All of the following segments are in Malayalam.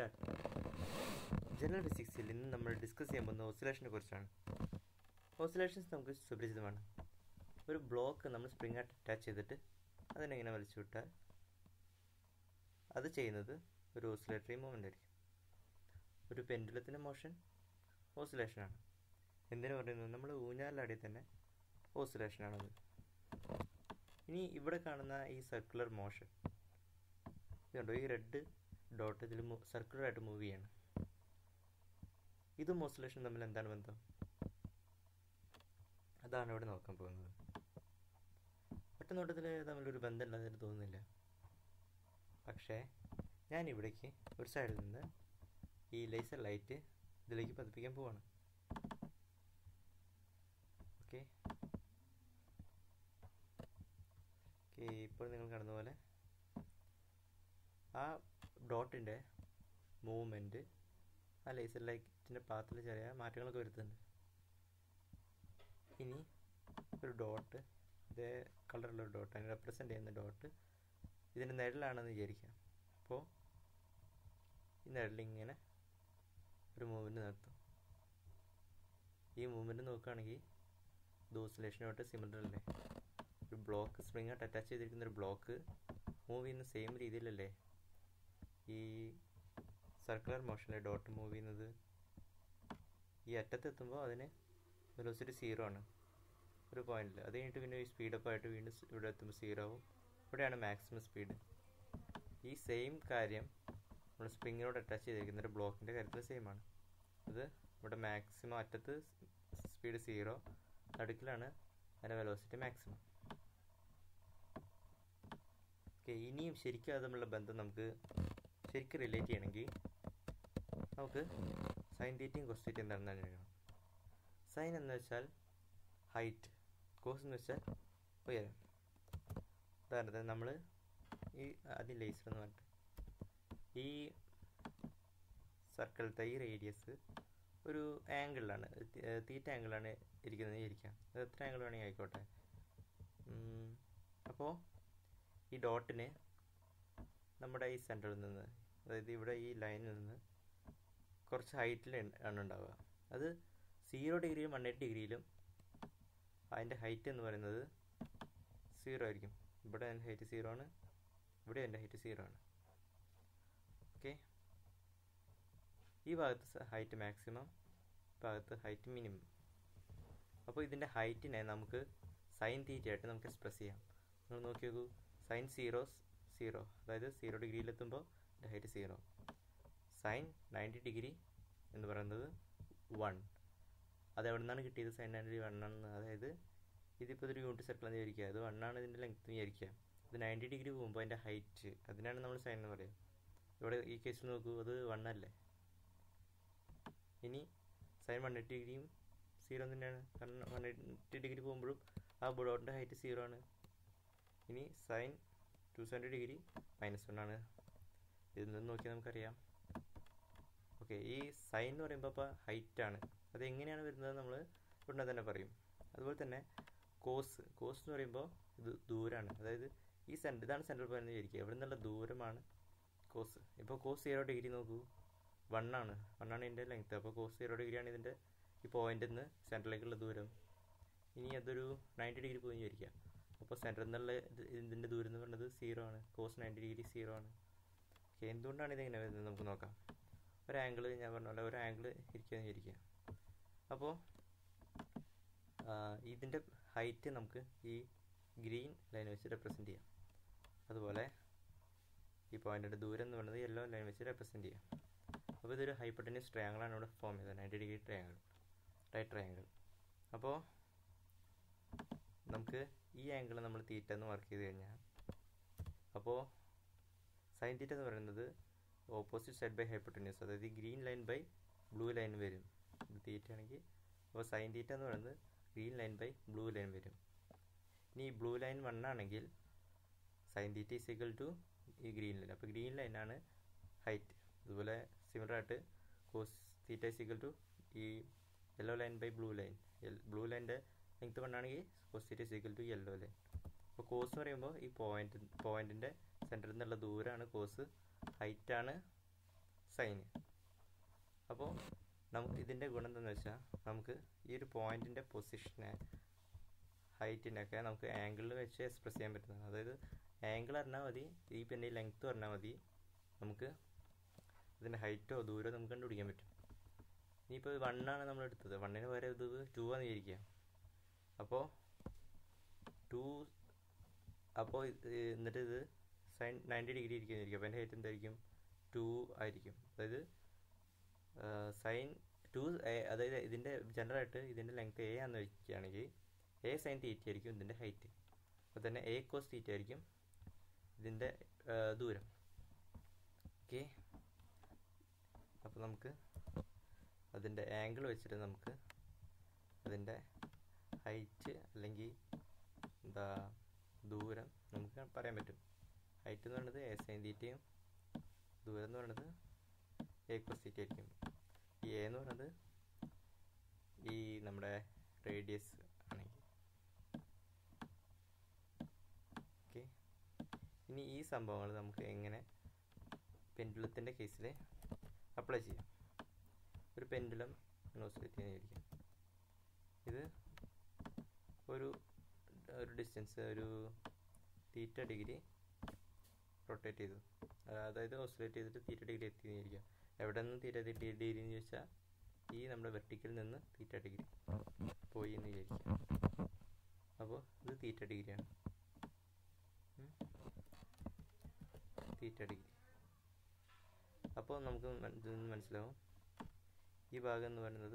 സ്റ്റാർട്ട് ജനറൽ ഫിസിക്സിൽ ഇന്ന് നമ്മൾ ഡിസ്കസ് ചെയ്യാൻ പോകുന്ന ഓസിലേഷനെ കുറിച്ചാണ് ഓസിലേഷൻസ് നമുക്ക് സുപരിചിതമാണ് ഒരു ബ്ലോക്ക് നമ്മൾ സ്പ്രിംഗ് ആയിട്ട് അറ്റാച്ച് ചെയ്തിട്ട് അതിനെങ്ങനെ വലിച്ചു വിട്ടാൽ അത് ചെയ്യുന്നത് ഒരു ഓസിലേറ്ററി മൂവ്മെൻ്റ് ആയിരിക്കും ഒരു പെൻഡുലത്തിൻ്റെ മോഷൻ ഓസിലേഷനാണ് എന്തിനു പറയുന്നത് നമ്മൾ ഊഞ്ഞാലാടി തന്നെ ഓസിലേഷനാണത് ഇനി ഇവിടെ കാണുന്ന ഈ സർക്കുലർ മോഷൻ ഇതുണ്ടോ ഈ റെഡ് ഡോട്ട് ഇതിൽ സർക്കുലറായിട്ട് മൂവ് ചെയ്യാണ് ഇതും ഓസിലേഷൻ തമ്മിൽ എന്താണ് ബന്ധം അതാണ് ഇവിടെ നോക്കാൻ പോകുന്നത് ഒറ്റ നോട്ടത്തിൽ തമ്മിലൊരു ബന്ധമില്ലാതെ എനിക്ക് തോന്നുന്നില്ല പക്ഷേ ഞാൻ ഇവിടേക്ക് ഒരു സൈഡിൽ നിന്ന് ഈ ലേസർ ലൈറ്റ് ഇതിലേക്ക് പതിപ്പിക്കാൻ പോവാണ് ഓക്കെ ഓക്കെ ഇപ്പോൾ നിങ്ങൾ കാണുന്ന പോലെ ആ ഡോട്ടിൻ്റെ മൂവ്മെൻറ്റ് ആ ലേസർ ലൈറ്റിൻ്റെ പാത്തിൽ ചെറിയ മാറ്റങ്ങളൊക്കെ വരുത്തുന്നുണ്ട് ഇനി ഒരു ഡോട്ട് ഇതേ കളറുള്ള ഒരു ഡോട്ട് അതിനെ റെപ്രസെൻ്റ് ചെയ്യുന്ന ഡോട്ട് ഇതിൻ്റെ നിഴലാണെന്ന് വിചാരിക്കാം അപ്പോൾ ഈ നിഴലിങ്ങനെ ഒരു മൂവ്മെൻറ്റ് നടത്തും ഈ മൂവ്മെൻറ്റ് നോക്കുകയാണെങ്കിൽ ഇത് ഓസിലേഷനുമായിട്ട് സിമിലർ അല്ലേ ഒരു ബ്ലോക്ക് സ്പ്രിംഗ് ആയിട്ട് അറ്റാച്ച് ചെയ്തിരിക്കുന്ന ഒരു ബ്ലോക്ക് മൂവ് ചെയ്യുന്ന സെയിം രീതിയിലല്ലേ ഈ സർക്കുലർ മോഷനിലെ ഡോട്ട് മൂവ് ചെയ്യുന്നത് ഈ അറ്റത്തെത്തുമ്പോൾ അതിന് വെലോസിറ്റി സീറോ ആണ് ഒരു പോയിന്റിൽ അത് കഴിഞ്ഞിട്ട് പിന്നെ ഈ സ്പീഡപ്പ് ആയിട്ട് വീണ്ടും ഇവിടെ എത്തുമ്പോൾ സീറോ ആവും ഇവിടെയാണ് മാക്സിമം സ്പീഡ് ഈ സെയിം കാര്യം നമ്മൾ സ്പ്രിങ്ങിനോട് അറ്റാച്ച് ചെയ്തിരിക്കുന്ന ഒരു ബ്ലോക്കിൻ്റെ കാര്യത്തിൽ സെയിം ആണ് അത് ഇവിടെ മാക്സിമം അറ്റത്ത് സ്പീഡ് സീറോ നടുക്കിലാണ് അതിൻ്റെ വെലോസിറ്റി മാക്സിമം ഓക്കെ ഇനിയും ശരിക്കും അത് തമ്മിലുള്ള ബന്ധം നമുക്ക് ശരിക്കും റിലേറ്റ് ചെയ്യണമെങ്കിൽ നമുക്ക് സൈൻ തീറ്റയും കോസ് തീറ്റയും എന്താണെന്ന് അറിയണം സൈൻ എന്ന് വെച്ചാൽ ഹൈറ്റ് കോസ് എന്ന് വെച്ചാൽ ഉയരം ഉദാഹരണത്തിന് നമ്മൾ ഈ ആദ്യം ലേസർ എന്ന് പറഞ്ഞിട്ട് ഈ സർക്കിളത്തെ ഈ റേഡിയസ് ഒരു ആംഗിളിലാണ് തീറ്റ ആംഗിളാണ് ഇരിക്കുന്നത് ഇരിക്കാം അത് എത്ര ആംഗിൾ വേണമെങ്കിൽ ആയിക്കോട്ടെ അപ്പോൾ ഈ ഡോട്ടിന് നമ്മുടെ ഈ സെൻറ്ററിൽ നിന്ന് അതായത് ഇവിടെ ഈ ലൈനിൽ നിന്ന് കുറച്ച് ഹൈറ്റിൽ ആണ് ഉണ്ടാവുക അത് സീറോ ഡിഗ്രിയിലും വൺ എയ്റ്റ് ഡിഗ്രിയിലും അതിൻ്റെ ഹൈറ്റ് എന്ന് പറയുന്നത് സീറോ ആയിരിക്കും ഇവിടെ എൻ്റെ ഹൈറ്റ് സീറോ ആണ് ഇവിടെ എൻ്റെ ഹൈറ്റ് സീറോ ആണ് ഓക്കെ ഈ ഭാഗത്ത് ഹൈറ്റ് മാക്സിമം ഭാഗത്ത് ഹൈറ്റ് മിനിമം അപ്പോൾ ഇതിൻ്റെ ഹൈറ്റിനെ നമുക്ക് സൈൻ തീറ്റയായിട്ട് നമുക്ക് എക്സ്പ്രസ് ചെയ്യാം നിങ്ങൾ നോക്കി നോക്കൂ സൈൻ സീറോ സീറോ അതായത് സീറോ ഡിഗ്രിയിലെത്തുമ്പോൾ എൻ്റെ height zero sine ninety degree എന്ന് പറയുന്നത് വൺ അത് എവിടെ നിന്നാണ് കിട്ടിയത് സൈൻ നയൻറ്റി വൺ ആണെന്ന് അതായത് ഇതിപ്പോൾ ഇതൊരു യൂണിറ്റ് സർക്കിൾ എന്ന് വിചാരിക്കുക അത് വൺ ആണ് ഇതിൻ്റെ ലെങ്ത് വിചാരിക്കുക ഇത് നയൻറ്റി ഡിഗ്രി പോകുമ്പോൾ അതിൻ്റെ ഹൈറ്റ് അതിനാണ് നമ്മൾ സൈൻ എന്ന് പറയുക ഇവിടെ ഈ കേസിൽ നോക്കൂ അത് വൺ അല്ലേ ഇനി സൈൻ വൺ എയ്റ്റി ഡിഗ്രിയും സീറോ തന്നെയാണ് കാരണം വൺ എയ്റ്റി ഡിഗ്രി പോകുമ്പോഴും ആ ഡോട്ടിൻ്റെ ഹൈറ്റ് സീറോ ആണ് ഇനി sine two seventy degree minus one ആണ് ഇതിൽ നിന്ന് നോക്കിയാൽ നമുക്കറിയാം ഓക്കെ ഈ സൈൻ എന്ന് പറയുമ്പോൾ അപ്പോൾ ഹൈറ്റാണ് അത് എങ്ങനെയാണ് വരുന്നത് നമ്മൾ ഉടനെ തന്നെ പറയും അതുപോലെ തന്നെ കോസ് കോസ് എന്ന് പറയുമ്പോൾ ഇത് ദൂരമാണ് അതായത് ഈ സെൻറ്റർ ഇതാണ് സെൻട്രൽ പോയിന്റ് എന്ന് വിചാരിക്കുക ഇവിടെ നിന്നുള്ള ദൂരമാണ് കോസ് ഇപ്പോൾ കോസ് സീറോ ഡിഗ്രി നോക്കൂ വൺ ആണ് വൺ ആണ് ഇതിൻ്റെ ലെങ്ത് അപ്പോൾ കോസ് സീറോ ഡിഗ്രിയാണ് ഇതിൻ്റെ ഈ പോയിന്റിൽ നിന്ന് സെൻറ്ററിലേക്കുള്ള ദൂരം ഇനി അതൊരു നയൻറ്റി ഡിഗ്രി പോയി വിചാരിക്കുക അപ്പോൾ സെൻറ്ററിൽ നിന്നുള്ള ഇതിൻ്റെ ദൂരം എന്ന് പറയുന്നത് സീറോ ആണ് കോസ് നയൻറ്റി ഡിഗ്രി സീറോ ആണ് ഓക്കെ എന്തുകൊണ്ടാണ് ഇതിങ്ങനെ വരുന്നത് നമുക്ക് നോക്കാം ഒരു ആംഗിൾ ഞാൻ പറഞ്ഞ പോലെ ഒരു ആംഗിൾ ഇരിക്കുകയെന്ന് വിചാരിക്കുക അപ്പോൾ ഇതിൻ്റെ ഹൈറ്റ് നമുക്ക് ഈ ഗ്രീൻ ലൈൻ വെച്ച് റെപ്രസെൻ്റ് ചെയ്യാം അതുപോലെ ഈ പോയിന്റിൻ്റെ ദൂരം എന്ന് പറയുന്നത് യെല്ലോ ലൈൻ വെച്ച് റെപ്രസെൻ്റ് ചെയ്യാം അപ്പോൾ ഇതൊരു ഹൈപ്പട്ടനിയസ് ട്രയാങ്കിളാണ് ഇവിടെ ഫോം ചെയ്തത് ninety degree triangle right triangle അപ്പോൾ നമുക്ക് ഈ ആംഗിൾ നമ്മൾ തീറ്റ എന്ന് വർക്ക് ചെയ്ത് കഴിഞ്ഞാൽ അപ്പോൾ സൈൻ തീറ്റ എന്ന് പറയുന്നത് ഓപ്പോസിറ്റ് സൈഡ് ബൈ ഹൈപ്പട്ടനിയസ് അതായത് ഈ green line by blue line വരും തീറ്റ ആണെങ്കിൽ അപ്പോൾ സൈൻ തീറ്റ എന്ന് പറയുന്നത് green line by blue line വരും ഇനി ഈ ബ്ലൂ ലൈൻ വൺ ആണെങ്കിൽ sine theta is equal to ഈ ഗ്രീൻ ലൈൻ അപ്പോൾ ഗ്രീൻ ലൈനാണ് ഹൈറ്റ് അതുപോലെ സിമിലർ ആയിട്ട് cos theta is equal to ഈ yellow line by blue line blue ലൈൻ്റെ ലെങ്ത് വൺ ആണെങ്കിൽ cos theta is equal to yellow line അപ്പോൾ കോസ് എന്ന് പറയുമ്പോൾ ഈ പോയിന്റ് പോയിന്റിൻ്റെ സെൻറ്ററിൽ നിന്നുള്ള ദൂരമാണ് കോസ് ഹൈറ്റാണ് സൈന് അപ്പോൾ നമുക്ക് ഇതിൻ്റെ ഗുണം എന്താണെന്ന് വെച്ചാൽ നമുക്ക് ഈ ഒരു പോയിൻറ്റിൻ്റെ പൊസിഷനെ ഹൈറ്റിനൊക്കെ നമുക്ക് ആംഗിളിൽ വെച്ച് എക്സ്പ്രസ് ചെയ്യാൻ പറ്റുന്നതാണ് അതായത് ആംഗിൾ അറിഞ്ഞാൽ മതി ഈ പിന്നെ ലെങ്ത്ത് പറഞ്ഞാൽ മതി നമുക്ക് ഇതിൻ്റെ ഹൈറ്റോ ദൂരമോ നമുക്ക് കണ്ടുപിടിക്കാൻ പറ്റും ഇനിയിപ്പോൾ വണ്ണാണ് നമ്മൾ എടുത്തത് വണ്ണിന് പകരം ഇത് ടു ആണെന്ന് വിചാരിക്കുക അപ്പോൾ ടു അപ്പോൾ എന്നിട്ട് ഇത് സൈൻ നയൻറ്റി ഡിഗ്രി ഇരിക്കുന്നതായിരിക്കും അപ്പോൾ എൻ്റെ ഹൈറ്റ് എന്തായിരിക്കും ടു ആയിരിക്കും അതായത് സൈൻ ടു അതായത് ഇതിൻ്റെ ജനറലായിട്ട് ഇതിൻ്റെ ലെങ്ത് എ ആണെന്ന് വയ്ക്കുകയാണെങ്കിൽ എ സൈൻ തീറ്റ ആയിരിക്കും ഇതിൻ്റെ ഹൈറ്റ് അപ്പോൾ തന്നെ എ കോസ് തീറ്റ ആയിരിക്കും ഇതിൻ്റെ ദൂരം ഓക്കെ അപ്പോൾ നമുക്ക് അതിൻ്റെ ആംഗിൾ വെച്ചിട്ട് നമുക്ക് അതിൻ്റെ ഹൈറ്റ് അല്ലെങ്കിൽ എന്താ ദൂരം നമുക്ക് പറയാൻ പറ്റും ഹൈറ്റ് എന്ന് പറയുന്നത് എ സൈൻ തീറ്റയും ദൂരം എന്ന് പറയുന്നത് എ കോസ് തീറ്റ ആയിരിക്കും ഈ എ എന്ന് പറയുന്നത് ഈ നമ്മുടെ റേഡിയസ് ആണെങ്കിൽ ഓക്കെ ഇനി ഈ സംഭവങ്ങൾ നമുക്ക് എങ്ങനെ പെൻഡുലത്തിൻ്റെ കേസിൽ അപ്ലൈ ചെയ്യാം ഒരു പെൻഡുലം ഓസിലേറ്റ് ചെയ്യുന്നതായിരിക്കും ഇത് ഒരു ഒരു ഡിസ്റ്റൻസ് ഒരു തീറ്റ ഡിഗ്രി റൊട്ടേറ്റ് ചെയ്തു അതായത് ഓസിലേറ്റ് ചെയ്തിട്ട് തീറ്റ ഡിഗ്രി എത്തിയിരിക്കുക എവിടെ നിന്ന് തീറ്റ ഡിഗ്രി എന്ന് ചോദിച്ചാൽ ഈ നമ്മുടെ വെർട്ടിക്കൽ നിന്ന് തീറ്റ ഡിഗ്രി പോയി എന്ന് വിചാരിക്കുക അപ്പോൾ ഇത് തീറ്റ ഡിഗ്രിയാണ് തീറ്റ ഡിഗ്രി അപ്പോൾ നമുക്ക് ഇതൊന്ന് മനസ്സിലാവും ഈ ഭാഗം എന്ന് പറയുന്നത്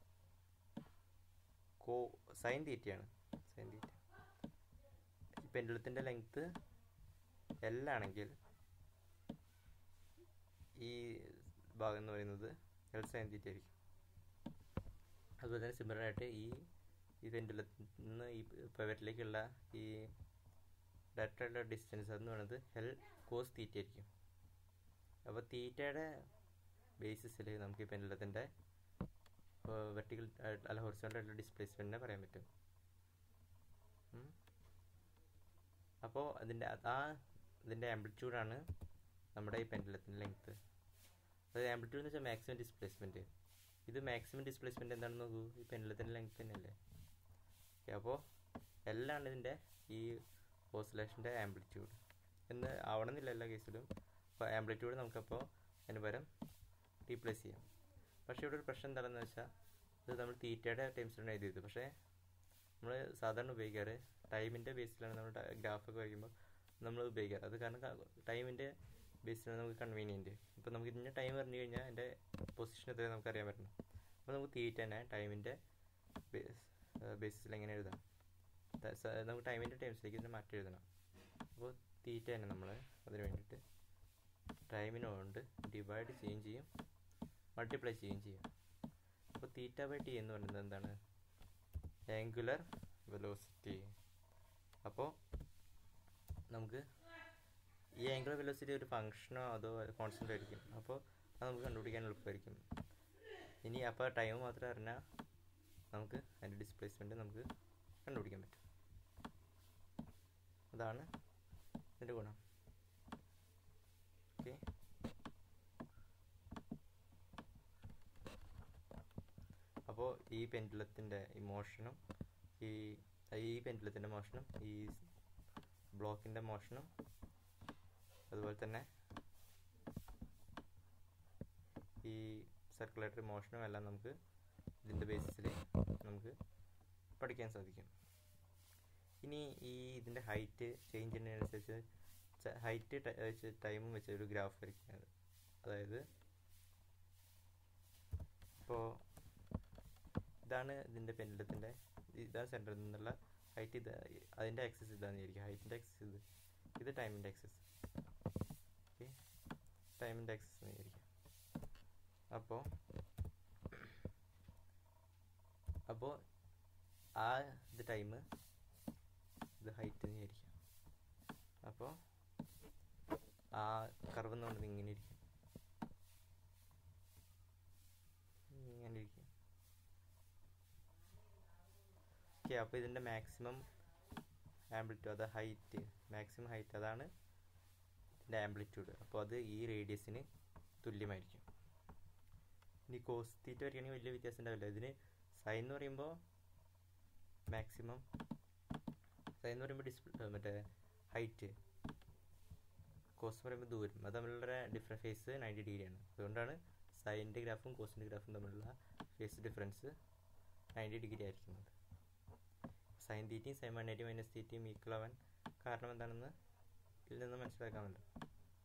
കോ സൈൻ തീറ്റയാണ് സൈൻ തീറ്റ പെൻഡുലത്തിൻ്റെ ലെങ്ത്ത് എൽ ആണെങ്കിൽ ഈ ഭാഗം എന്ന് പറയുന്നത് എൽ സൈൻ തീറ്റ ആയിരിക്കും അതുപോലെ തന്നെ സിമിലറായിട്ട് ഈ ഈ പെൻഡുലത്തിൽ നിന്ന് ഈ പവറ്റിലേക്കുള്ള ഈ ഡയറക്റ്റായിട്ടുള്ള ഡിസ്റ്റൻസ് എന്ന് പറയുന്നത് എൽ കോസ് തീറ്റ ആയിരിക്കും അപ്പോൾ തീറ്റയുടെ ബേസിസിൽ നമുക്ക് ഈ പെൻഡുലത്തിൻ്റെ വെർട്ടിക്കൽ അല്ല ഹൊറിസോണ്ടൽ ആയിട്ടുള്ള ഡിസ്പ്ലേസ്മെൻറ്റിനെ പറയാൻ പറ്റും അപ്പോൾ അതിൻ്റെ ആ ഇതിൻ്റെ ആംപ്ലിറ്റ്യൂഡാണ് നമ്മുടെ ഈ പെൻഡുലത്തിൻ്റെ ലെങ്ത്ത് അതായത് ആംപ്ലിറ്റ്യൂഡ് എന്ന് വെച്ചാൽ മാക്സിമം ഡിസ്പ്ലേസ്മെൻറ്റ് ഇത് മാക്സിമം ഡിസ്പ്ലേസ്മെൻറ്റ് എന്താണെന്ന് നോക്കൂ ഈ പെൻഡുലത്തിൻ്റെ ലെങ്ത്ത് തന്നെയല്ലേ ഓക്കെ അപ്പോൾ എല്ലാം ഇതിൻ്റെ ഈ ഓസിലേഷൻ്റെ ആംപ്ലിറ്റ്യൂഡ് എന്ന് ആവണമെന്നില്ല എല്ലാ കേസിലും അപ്പോൾ ആംപ്ലിറ്റ്യൂഡ് നമുക്കപ്പോൾ അതിന് പകരം റീപ്ലേസ് ചെയ്യാം പക്ഷേ ഇവിടെ ഒരു പ്രശ്നം എന്താണെന്ന് വെച്ചാൽ ഇത് നമ്മൾ തീറ്റയുടെ ടൈംസിലാണ് എഴുതിയത് പക്ഷേ നമ്മൾ സാധാരണ ഉപയോഗിക്കാറ് ടൈമിൻ്റെ ബേസിലാണ് നമ്മൾ ഗ്രാഫൊക്കെ വരയ്ക്കുമ്പോൾ നമ്മൾ ഉപയോഗിക്കാറ് അത് കാരണം ടൈമിൻ്റെ ബേസിലാണ് നമുക്ക് കൺവീനിയൻറ്റ് ഇപ്പോൾ നമുക്ക് ഇന്ന ടൈം പറഞ്ഞു കഴിഞ്ഞാൽ എൻ്റെ പൊസിഷൻ എത്ര നമുക്ക് അറിയാൻ പറ്റണം അപ്പോൾ നമുക്ക് തീറ്റ തന്നെ ടൈമിൻ്റെ ബേസിസിൽ എങ്ങനെ എഴുതാം നമുക്ക് ടൈമിൻ്റെ ടൈംസിലേക്ക് ഇതിനെ മാറ്റി എഴുതണം അപ്പോൾ തീറ്റ തന്നെ നമ്മൾ അതിന് വേണ്ടിയിട്ട് ടൈമിനോണ്ട് ഡിവൈഡ് ചെയ്യുകയും ചെയ്യും മൾട്ടിപ്ലൈ ചെയ്യുകയും ചെയ്യും അപ്പോൾ തീറ്റ ബൈ ടി എന്ന് പറയുന്നത് എന്താണ് ആംഗുലർ വെലോസിറ്റി അപ്പോൾ നമുക്ക് ഈ ആംഗുലർ വെലോസിറ്റി ഒരു ഫങ്ഷനോ അതോ കോൺസ്റ്റൻ്റ് ആയിരിക്കും അപ്പോൾ അത് നമുക്ക് കണ്ടുപിടിക്കാൻ എളുപ്പമായിരിക്കും ഇനി അപ്പോൾ ടൈം മാത്രം അറിഞ്ഞാൽ നമുക്ക് അതിൻ്റെ ഡിസ്പ്ലേസ്മെൻറ്റ് നമുക്ക് കണ്ടുപിടിക്കാൻ പറ്റും അതാണ് ഇതിൻ്റെ ഗുണം ഓക്കെ അപ്പോൾ ഈ പെൻഡുലത്തിൻ്റെ ഈ മോഷനും ഈ ഈ പെൻഡുലത്തിൻ്റെ മോഷനും ഈ ബ്ലോക്കിൻ്റെ മോഷനും അതുപോലെ തന്നെ ഈ സർക്കുലേറ്ററി മോഷനും എല്ലാം നമുക്ക് ഇതിൻ്റെ ബേസിസിൽ നമുക്ക് പഠിക്കാൻ സാധിക്കും ഇനി ഈ ഇതിൻ്റെ ഹൈറ്റ് ചേഞ്ച് ചെയ്യുന്നതിനനുസരിച്ച് ഹൈറ്റ് വെച്ച് ടൈമും വെച്ച് ഒരു ഗ്രാഫ് വരയ്ക്കുന്നത് അതായത് ഇപ്പോൾ ഇതാണ് ഇതിൻ്റെ പെൻഡലത്തിൻ്റെ ഇതാണ് സെൻറ്ററിൽ നിന്നുള്ള ഹൈറ്റ് ഇത് അതിൻ്റെ ആക്സസ് ഇതാണെന്ന് വിചാരിക്കുക ഹൈറ്റിൻ്റെ ആക്സസ് ഇത് ഇത് ടൈമിൻ്റെ ആക്സസ് ഓക്കെ ടൈമിൻ്റെ ആക്സസ് എന്ന് വിചാരിക്കുക അപ്പോൾ അപ്പോൾ ആ ഇത് ടൈം ഇത് ഹൈറ്റ് എന്ന് വിചാരിക്കുക അപ്പോൾ ആ കർവ് എന്ന് പറയുന്നത് ഇങ്ങനെ ഇരിക്കും ഇങ്ങനെ ഇരിക്കും ഓക്കെ അപ്പോൾ ഇതിൻ്റെ മാക്സിമം ആംപ്ലിറ്റ്യൂഡ് അത് ഹൈറ്റ് മാക്സിമം ഹൈറ്റ് അതാണ് ഇതിൻ്റെ ആംപ്ലിറ്റ്യൂഡ് അപ്പോൾ അത് ഈ റേഡിയസിന് തുല്യമായിരിക്കും ഇനി കോസ് തീറ്റ വരികയാണെങ്കിൽ വലിയ വ്യത്യാസം ഉണ്ടാവില്ല ഇതിന് സൈൻ എന്ന് പറയുമ്പോൾ മാക്സിമം സൈൻ എന്ന് പറയുമ്പോൾ ഡിസ്പ്ലേ മറ്റേ ഹൈറ്റ് കോസ് എന്ന് പറയുമ്പോൾ ദൂരം അത് തമ്മിലുള്ള ഡിഫറെൻറ്റ് ഫേസ് നയൻറ്റി ഡിഗ്രിയാണ് അതുകൊണ്ടാണ് സൈൻ്റെ ഗ്രാഫും കോസിൻ്റെ ഗ്രാഫും തമ്മിലുള്ള ഫേസ് ഡിഫറൻസ് നയൻറ്റി ഡിഗ്രി ആയിരിക്കുന്നത് സൈൻ തീറ്റയും സൈൻ വൺ എയ്റ്റി മൈനസ് തീറ്റയും ഈക്വൽ ആവാൻ കാരണം എന്താണെന്ന് ഇതിൽ നിന്ന് മനസ്സിലാക്കാമല്ലോ